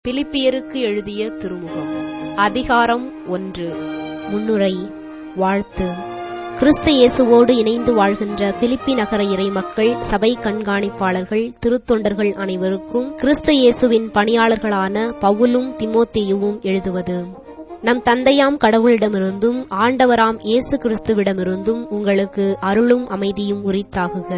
பிலிப்பியருக்கு எழுதிய திருமுகம் அதிகாரம் ஒன்று முன்னுரை வாழ்த்து கிறிஸ்து இயேசுவோடு இணைந்து வாழ்கின்ற பிலிப்பி நகர இறை மக்கள் சபை கண்காணிப்பாளர்கள் திருத்தொண்டர்கள் அனைவருக்கும் கிறிஸ்து இயேசுவின் பணியாளர்களான பவுலும் திமோத்தேயுவும் எழுதுவது நம் தந்தையாம் கடவுளிடமிருந்தும் ஆண்டவராம் இயேசு கிறிஸ்துவிடமிருந்தும் உங்களுக்கு அருளும் அமைதியும் உரித்தாகுக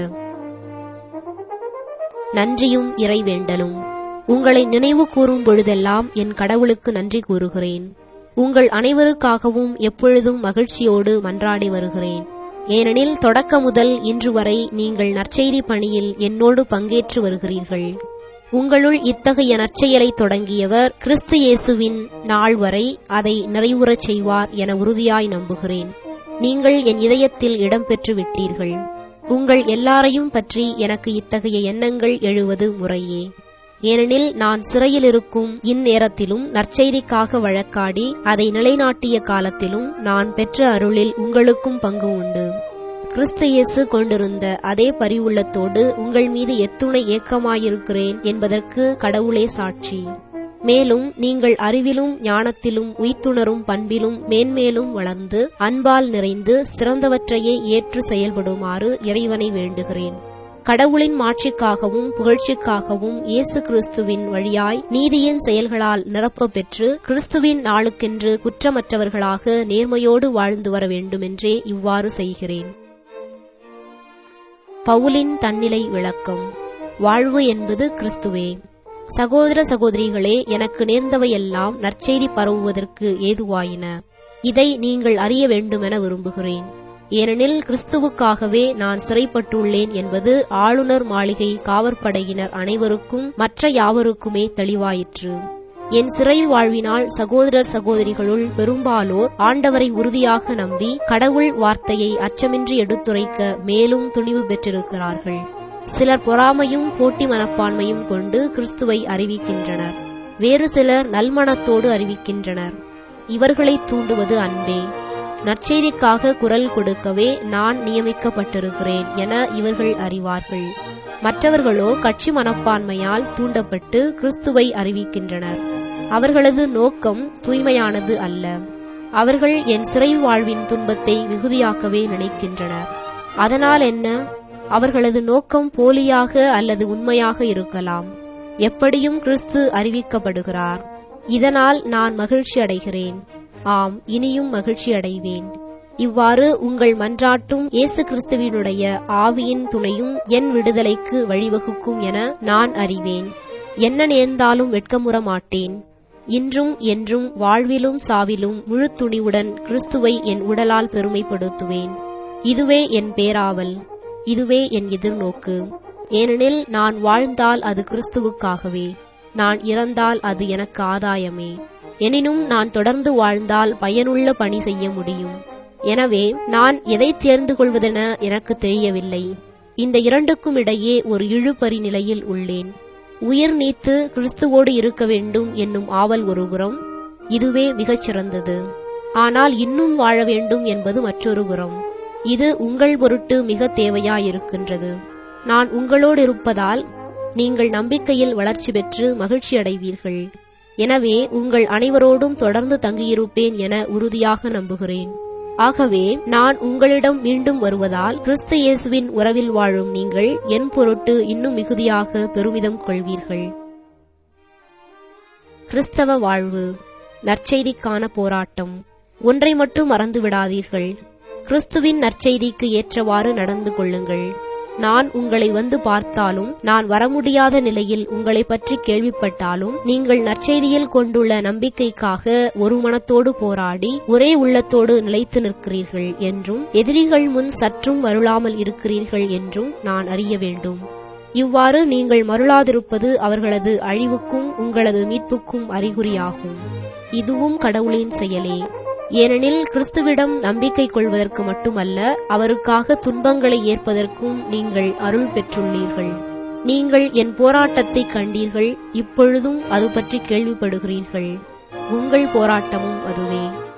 நன்றியும் இறைவேண்டலும் உங்களை நினைவு கூறும் பொழுதெல்லாம் என் கடவுளுக்கு நன்றி கூறுகிறேன் உங்கள் அனைவருக்காகவும் எப்பொழுதும் மகிழ்ச்சியோடு மன்றாடி வருகிறேன் ஏனெனில் தொடக்க முதல் இன்று வரை நீங்கள் நற்செய்தி பணியில் என்னோடு பங்கேற்று வருகிறீர்கள் உங்களுள் இத்தகைய நற்செயலை தொடங்கியவர் கிறிஸ்து இயேசுவின் நாள் வரை அதை நிறைவுறச் செய்வார் என உறுதியாய் நம்புகிறேன் நீங்கள் என் இதயத்தில் இடம்பெற்று விட்டீர்கள் உங்கள் எல்லாரையும் பற்றி எனக்கு இத்தகைய எண்ணங்கள் எழுவது முறையே ஏனெனில் நான் சிறையில் இருக்கும் இந்நேரத்திலும் நற்செய்திக்காக வழக்காடி அதை நிலைநாட்டிய காலத்திலும் நான் பெற்ற அருளில் உங்களுக்கும் பங்கு உண்டு கிறிஸ்து இயேசு கொண்டிருந்த அதே பரிவுள்ளத்தோடு உங்கள் மீது எத்துணை ஏக்கமாயிருக்கிறேன் என்பதற்கு கடவுளே சாட்சி மேலும் நீங்கள் அறிவிலும் ஞானத்திலும் உய்த்துணரும் பண்பிலும் மேன்மேலும் வளர்ந்து அன்பால் நிறைந்து சிறந்தவற்றையே ஏற்று செயல்படுமாறு இறைவனை வேண்டுகிறேன் கடவுளின் மாட்சிக்காகவும் புகழ்ச்சிக்காகவும் இயேசு கிறிஸ்துவின் வழியாய் நீதியின் செயல்களால் நிரப்ப பெற்று கிறிஸ்துவின் நாளுக்கென்று குற்றமற்றவர்களாக நேர்மையோடு வாழ்ந்து வர வேண்டுமென்றே இவ்வாறு செய்கிறேன் பவுலின் தன்னிலை விளக்கம் வாழ்வு என்பது கிறிஸ்துவே சகோதர சகோதரிகளே எனக்கு நேர்ந்தவையெல்லாம் நற்செய்தி பரவுவதற்கு ஏதுவாயின இதை நீங்கள் அறிய வேண்டுமென விரும்புகிறேன் ஏனெனில் கிறிஸ்துவுக்காகவே நான் சிறைப்பட்டுள்ளேன் என்பது ஆளுநர் மாளிகை காவற்படையினர் அனைவருக்கும் மற்ற யாவருக்குமே தெளிவாயிற்று என் சிறை வாழ்வினால் சகோதரர் சகோதரிகளுள் பெரும்பாலோர் ஆண்டவரை உறுதியாக நம்பி கடவுள் வார்த்தையை அச்சமின்றி எடுத்துரைக்க மேலும் துணிவு பெற்றிருக்கிறார்கள் சிலர் பொறாமையும் போட்டி மனப்பான்மையும் கொண்டு கிறிஸ்துவை அறிவிக்கின்றனர் வேறு சிலர் நல்மனத்தோடு அறிவிக்கின்றனர் இவர்களை தூண்டுவது அன்பே நற்செய்திக்காக குரல் கொடுக்கவே நான் நியமிக்கப்பட்டிருக்கிறேன் என இவர்கள் அறிவார்கள் மற்றவர்களோ கட்சி மனப்பான்மையால் தூண்டப்பட்டு கிறிஸ்துவை அறிவிக்கின்றனர் அவர்களது நோக்கம் தூய்மையானது அல்ல அவர்கள் என் சிறை வாழ்வின் துன்பத்தை மிகுதியாக்கவே நினைக்கின்றனர் அதனால் என்ன அவர்களது நோக்கம் போலியாக அல்லது உண்மையாக இருக்கலாம் எப்படியும் கிறிஸ்து அறிவிக்கப்படுகிறார் இதனால் நான் மகிழ்ச்சி அடைகிறேன் ஆம் இனியும் மகிழ்ச்சி அடைவேன் இவ்வாறு உங்கள் மன்றாட்டும் இயேசு கிறிஸ்துவினுடைய ஆவியின் துணையும் என் விடுதலைக்கு வழிவகுக்கும் என நான் அறிவேன் என்ன நேர்ந்தாலும் வெட்கமுற மாட்டேன் இன்றும் என்றும் வாழ்விலும் சாவிலும் முழு துணிவுடன் கிறிஸ்துவை என் உடலால் பெருமைப்படுத்துவேன் இதுவே என் பேராவல் இதுவே என் எதிர்நோக்கு ஏனெனில் நான் வாழ்ந்தால் அது கிறிஸ்துவுக்காகவே நான் இறந்தால் அது எனக்கு ஆதாயமே எனினும் நான் தொடர்ந்து வாழ்ந்தால் பயனுள்ள பணி செய்ய முடியும் எனவே நான் எதை தேர்ந்து கொள்வதென எனக்கு தெரியவில்லை இந்த இரண்டுக்கும் இடையே ஒரு இழுபறி நிலையில் உள்ளேன் உயிர் நீத்து கிறிஸ்துவோடு இருக்க வேண்டும் என்னும் ஆவல் ஒருபுறம் இதுவே மிகச் சிறந்தது ஆனால் இன்னும் வாழ வேண்டும் என்பது மற்றொரு புறம் இது உங்கள் பொருட்டு மிக தேவையாயிருக்கின்றது நான் உங்களோடு இருப்பதால் நீங்கள் நம்பிக்கையில் வளர்ச்சி பெற்று மகிழ்ச்சி அடைவீர்கள் எனவே உங்கள் அனைவரோடும் தொடர்ந்து தங்கியிருப்பேன் என உறுதியாக நம்புகிறேன் ஆகவே நான் உங்களிடம் மீண்டும் வருவதால் கிறிஸ்து இயேசுவின் உறவில் வாழும் நீங்கள் என் பொருட்டு இன்னும் மிகுதியாக பெருமிதம் கொள்வீர்கள் கிறிஸ்தவ வாழ்வு நற்செய்திக்கான போராட்டம் ஒன்றை மட்டும் மறந்து விடாதீர்கள் கிறிஸ்துவின் நற்செய்திக்கு ஏற்றவாறு நடந்து கொள்ளுங்கள் நான் உங்களை வந்து பார்த்தாலும் நான் வர முடியாத நிலையில் உங்களை பற்றி கேள்விப்பட்டாலும் நீங்கள் நற்செய்தியில் கொண்டுள்ள நம்பிக்கைக்காக ஒரு மனத்தோடு போராடி ஒரே உள்ளத்தோடு நிலைத்து நிற்கிறீர்கள் என்றும் எதிரிகள் முன் சற்றும் மருளாமல் இருக்கிறீர்கள் என்றும் நான் அறிய வேண்டும் இவ்வாறு நீங்கள் மருளாதிருப்பது அவர்களது அழிவுக்கும் உங்களது மீட்புக்கும் அறிகுறியாகும் இதுவும் கடவுளின் செயலே ஏனெனில் கிறிஸ்துவிடம் நம்பிக்கை கொள்வதற்கு மட்டுமல்ல அவருக்காக துன்பங்களை ஏற்பதற்கும் நீங்கள் அருள் பெற்றுள்ளீர்கள் நீங்கள் என் போராட்டத்தை கண்டீர்கள் இப்பொழுதும் அது பற்றி கேள்விப்படுகிறீர்கள் உங்கள் போராட்டமும் அதுவே